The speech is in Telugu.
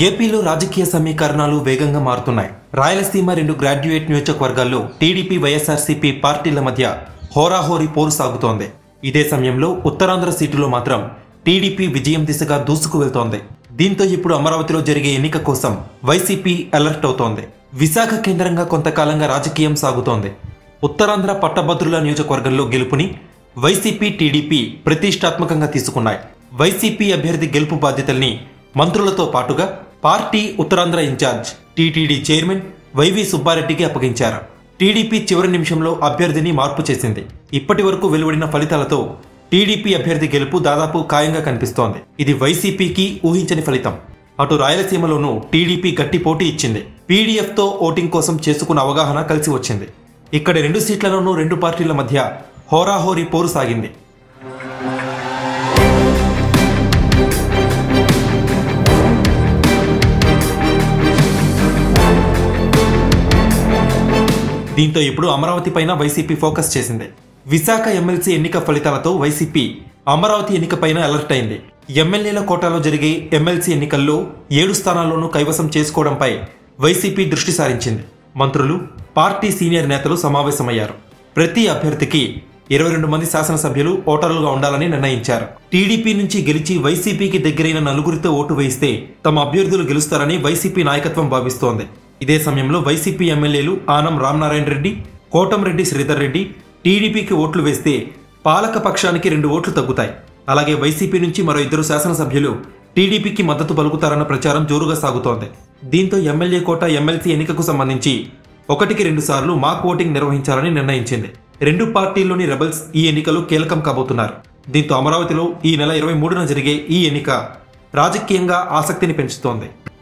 ఏపీలో రాజకీయ సమీకరణాలు వేగంగా మారుతున్నాయి రాయలసీమ రెండు గ్రాడ్యుయేట్ నియోజకవర్గాల్లో టీడీపీ వైఎస్ఆర్సీపీ పార్టీల మధ్య హోరాహోరీ పోరు సాగుతోంది ఇదే సమయంలో ఉత్తరాంధ్ర సీటులో మాత్రం టీడీపీ విజయం దిశగా దూసుకు వెళ్తోంది దీంతో ఇప్పుడు అమరావతిలో జరిగే ఎన్నిక కోసం వైసీపీ అలర్ట్ అవుతోంది విశాఖ కేంద్రంగా కొంతకాలంగా రాజకీయం సాగుతోంది ఉత్తరాంధ్ర పట్టభద్రుల నియోజకవర్గంలో గెలుపుని వైసీపీ టీడీపీ ప్రతిష్టాత్మకంగా తీసుకున్నాయి వైసీపీ అభ్యర్థి గెలుపు బాధ్యతల్ని మంత్రులతో పాటుగా party Uttarandhra incharge TTD chairman YV సుబ్బారెడ్డికి అప్పగించారు టీడీపీ చివరి నిమిషంలో అభ్యర్థిని మార్పు చేసింది ఇప్పటి వరకు వెలువడిన ఫలితాలతో టీడీపీ అభ్యర్థి గెలుపు దాదాపు ఖాయంగా కనిపిస్తోంది ఇది వైసీపీకి ఊహించని ఫలితం అటు రాయలసీమలోనూ టీడీపీ గట్టి పోటీ ఇచ్చింది పీడీఎఫ్ తో ఓటింగ్ కోసం చేసుకున్న అవగాహన కలిసి వచ్చింది ఇక్కడ రెండు సీట్లలోనూ రెండు పార్టీల మధ్య హోరాహోరీ పోరు సాగింది దీంతో ఇప్పుడు అమరావతి పైన వైసీపీ ఫోకస్ చేసింది విశాఖ ఎమ్మెల్సీ ఎన్నిక ఫలితాలతో వైసీపీ అమరావతి ఎన్నికపైన అలర్ట్ అయింది ఎమ్మెల్యేల కోటాలో జరిగే ఎమ్మెల్సీ ఎన్నికల్లో ఏడు స్థానాల్లోనూ కైవసం చేసుకోవడంపై వైసీపీ దృష్టి సారించింది మంత్రులు పార్టీ సీనియర్ నేతలు సమావేశమయ్యారు ప్రతి అభ్యర్థికి ఇరవై రెండు మంది శాసనసభ్యులు ఓటర్లుగా ఉండాలని నిర్ణయించారు టీడీపీ నుంచి గెలిచి వైసీపీకి దగ్గరైన నలుగురితో ఓటు వేయిస్తే తమ అభ్యర్థులు గెలుస్తారని వైసీపీ నాయకత్వం భావిస్తోంది ఇదే సమయంలో వైసీపీ ఎమ్మెల్యేలు ఆనం రామనారాయణ రెడ్డి కోటంరెడ్డి శ్రీధర్ రెడ్డి టీడీపీకి ఓట్లు వేస్తే పాలక పక్షానికి రెండు ఓట్లు తగ్గుతాయి అలాగే వైసీపీ నుంచి మరో ఇద్దరు శాసనసభ్యులు టీడీపీకి మద్దతు పలుకుతారన్న ప్రచారం జోరుగా సాగుతోంది దీంతో ఎమ్మెల్యే కోట ఎమ్మెల్సీ ఎన్నికకు సంబంధించి ఒకటికి రెండు సార్లు మాక్ ఓటింగ్ నిర్వహించాలని నిర్ణయించింది రెండు పార్టీల్లోని రెబల్స్ ఈ ఎన్నికలో కీలకం కాబోతున్నారు దీంతో అమరావతిలో ఈ నెల ఇరవై మూడున జరిగే ఈ ఎన్నిక రాజకీయంగా ఆసక్తిని పెంచుతోంది